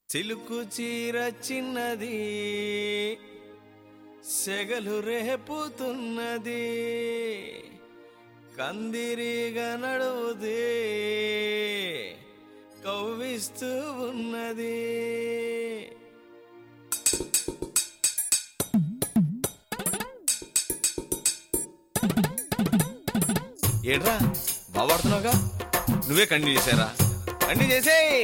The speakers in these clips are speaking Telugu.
చిలుకు చీర చిన్నది సెగలు రేపుతున్నది కందిరిగా నడువుది కవ్విస్తూ ఉన్నది ఏడ్రా బావాడుతున్నావుగా నువ్వే కంటిన్యూ చేశారా కంటిన్యూ చేసేయ్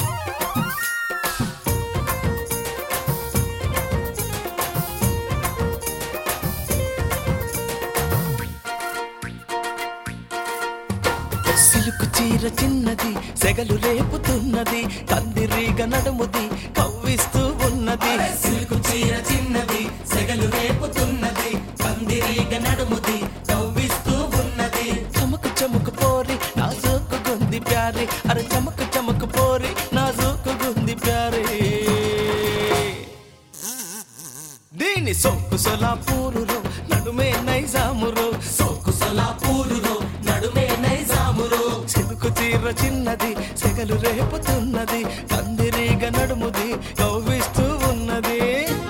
సిలుకు చీర చిన్నది సెగలు రేపుతున్నది కందిరీగ నడుముది కవ్విస్తూ ఉన్నది సిల్కు చీర చిన్నది సెగలు రేపుతున్నది కందిరీగ నడుముది నవ్విస్తూ ఉన్నది చమకు చమకు పోరి నా జోకు గుంది ప్యారి అరే చమకు చమకు పోరి నా జోకు గుంది ప్యారి దీని సొక్కు సొలాపూరులో నడుమే నైజామురో సోకు సొలాపూరులో నడుమే నైజాములో సిలుకు చీర చిన్నది సెగలు రేపుతున్నది కందిరీగ నడుముది కవ్విస్తూ ఉన్నది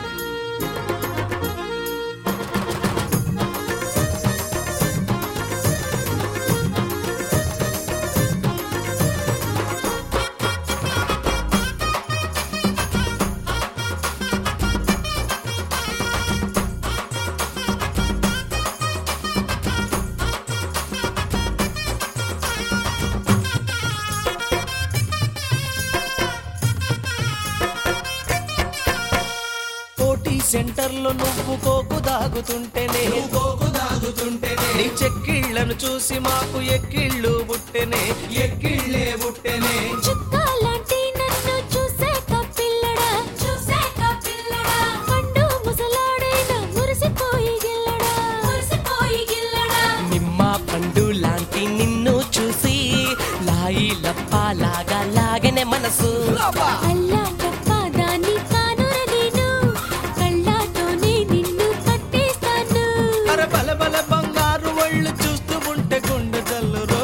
కోటి సెంటర్లో నువ్వు కోకు దాగుతుంటేనే కోకు దాగుతుంటేనే నీ చెక్కిళ్లను చూసి మాకు ఎక్కిళ్ళు బుట్టెనే ఎక్కిళ్ళే బుట్టెనే చుక్కాలాంటి నన్ను చూసాక పిల్లడా చూసాక పిల్లడా పండు ముసలాడైన మురిసిపోయి గిల్లడా మురిసిపోయి గిల్లడా నిమ్మ పండు లాంటి నిన్ను చూసి లాయి లప్పాలాగా లాగనే మనసు అల్లా తప్ప దాన్ని కానుర నేను కళ్ళతోనే నిన్ను కట్టేస్తాను అరే బల బల బంగారు ఒళ్ళు చూస్తూ ఉంటే గుండె జల్లురో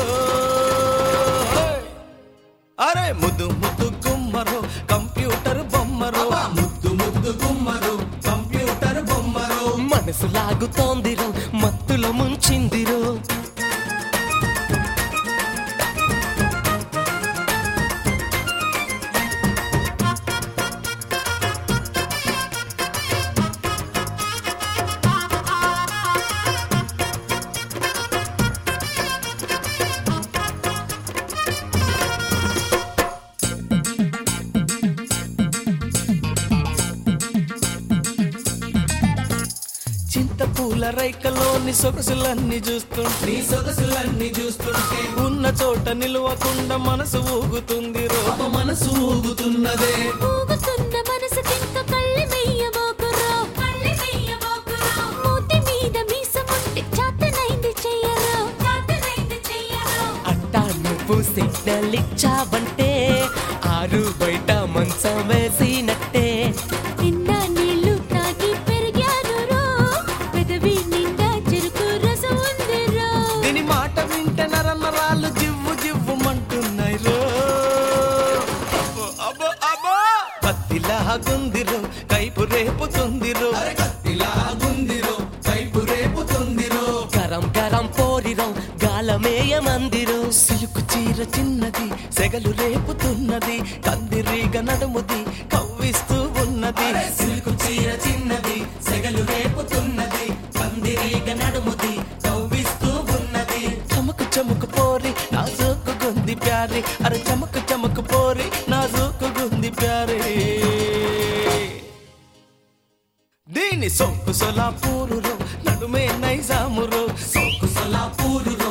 అరే ముద్దు ముద్దు గుమ్మరు కంప్యూటర్ బొమ్మరు ముద్దు ముద్దు గుమ్మరు కంప్యూటర్ బొమ్మరు మనసు లాగుతోందిరో మత్తులో ముంచిందిరో చింతపూల రైకలోని సొగసులన్నీ చూస్తుంటే నీ సొగసులన్నీ చూస్తుంటే ఉన్న చోట నిలవకుండా మనసు ఊగుతుంది రో పాప మనసు ఊగుతున్నదే ఊగుతున్న మనసుకింక కళ్ళి మెయ్యబోకురో కళ్ళి మెయ్యబోకురో మూతి మీద మీసముంటే చాతనైంది చెయ్యరో చాతనైంది చెయ్యరో అట్టా నువ్వు సిగ్నల్ ఇచ్చావంటే ఆరు బయట మంచం వేసినట్టే నిండా నీళ్లు తాగి పెరిగాను రో పెదవి నిండా చెరుకు రసం ఉంది రో దీని మాట వింటే నరనరాలు జివ్వు జివ్వు మంటున్నాయి రో అబ్బో, అబ్బో అబ్బో కత్తిలా గుందిరో కైపు రేపుతుందిరో కత్తిలాగుందిరో కైపు రేపుతుందిరో గరం గరం పోరిరో గాలమేయమందిరో సిలుకు చీర చిన్నది సెగలు రేపుతున్నది కందిరీగ నడుముది కవ్విస్తూ ఉన్నది సిల్కు చీర చిన్నది సెగలు రేపుతున్నది పందిరీగ నడుముది నవ్విస్తూ ఉన్నది చమకు చమకు పోరి నా జోకు గుంది ప్యారి అరే చమకు చమకు పోరి నా జోకు గుంది ప్యారి దీని సొక్కు సొలాపూరులో నడుమే నైజామురో సోకు సొలాపూరులో